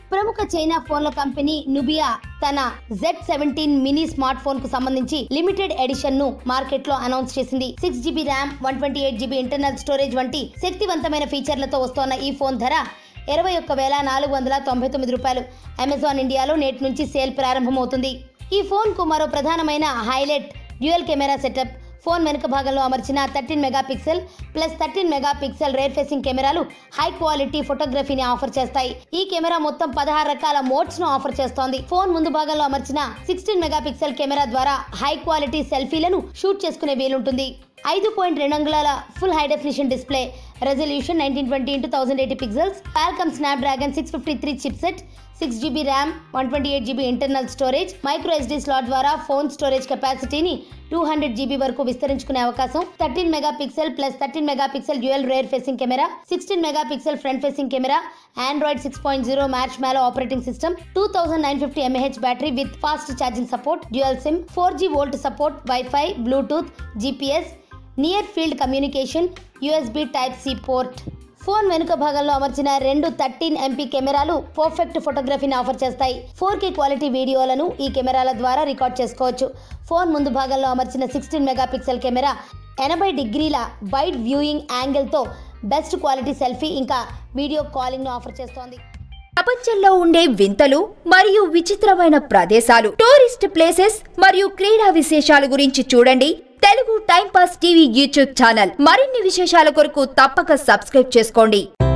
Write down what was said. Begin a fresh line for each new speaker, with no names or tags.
ప్రముఖ చైనా ఫోన్ల company Nubia తన Z seventeen mini smartphone కు సంబంధించి లిమిటెడ్ ఎడిషన్ ను మార్కెట్ లో అనౌన్స్ చేసింది six GB RAM one twenty eight GB internal storage వంటి శక్తివంతమైన ఫీచర్లతో వస్తోన్న ఈ ఫోన్ ధర ఇరవై ఒక్క వేల నాలుగు వందల తొంభై తొమ్మిది రూపాయలు అమెజాన్ ఇండియాలో నేటి నుంచి సేల్ ప్రారంభమవుతుంది ఈ ఫోన్ కు మరో ప్రధానమైన highlight dual camera setup phone వెనుక భాగంలో అమర్చిన thirteen megapixel plus thirteen megapixel rear facing కెమెరాలు హై క్వాలిటీ ఫోటోగ్రఫీని ఆఫర్ చేస్తాయి ఈ కెమెరా మొత్తం పదహారు రకాల మోడ్స్ ను ఆఫర్ చేస్తోంది ఫోన్ ముందు భాగంలో అమర్చిన సిక్స్టీన్ మెగాపిక్సెల్ కెమెరా ద్వారా హై క్వాలిటీ సెల్ఫీలను షూట్ చేసుకునే వీలుంటుంది ఐదు పాయింట్ రెండు అంగుళాల full high definition display resolution nineteen twenty into thousand eighty pixels Qualcomm Snapdragon six fifty three chipset six GB RAM one twenty eight GB internal storage micro SD slot ద్వారా phone storage కెపాసిటీని two hundred GB వరకు విస్తరించుకునే అవకాశం thirteen megapixel plus thirteen megapixel dual rear facing camera sixteen mega pixel front facing camera Android six point zero marshmallow operating system two thousand nine fifty mAh battery with fast charging support dual SIM four G VoLTE support WiFi Bluetooth GPS near field communication USB type C port phone వెనుక భాగంలో అమర్చిన రెండు thirteen MP కెమెరాలు perfect ఫోటోగ్రఫీని offer చేస్తాయి four K quality వీడియోలను ఈ కెమెరాల ద్వారా రికార్డ్ చేసుకోవచ్చు ఫోన్ ముందు భాగంలో అమర్చిన సిక్స్టీన్ మెగాపిక్సెల్ కెమెరా ఎనభై డిగ్రీల వైడ్ వ్యూయింగ్ యాంగిల్తో బెస్ట్ క్వాలిటీ సెల్ఫీ ఇంకా వీడియో కాలింగ్ను ఆఫర్ చేస్తోంది
ప్రపంచంలో ఉండే వింతలు మరియు విచిత్రమైన ప్రదేశాలు టూరిస్ట్ ప్లేసెస్ మరియు క్రీడా విశేషాల గురించి చూడండి Telugu time pass TV YouTube channel మరిన్ని విశేషాల కొరకు తప్పక సబ్స్క్రైబ్ చేసుకోండి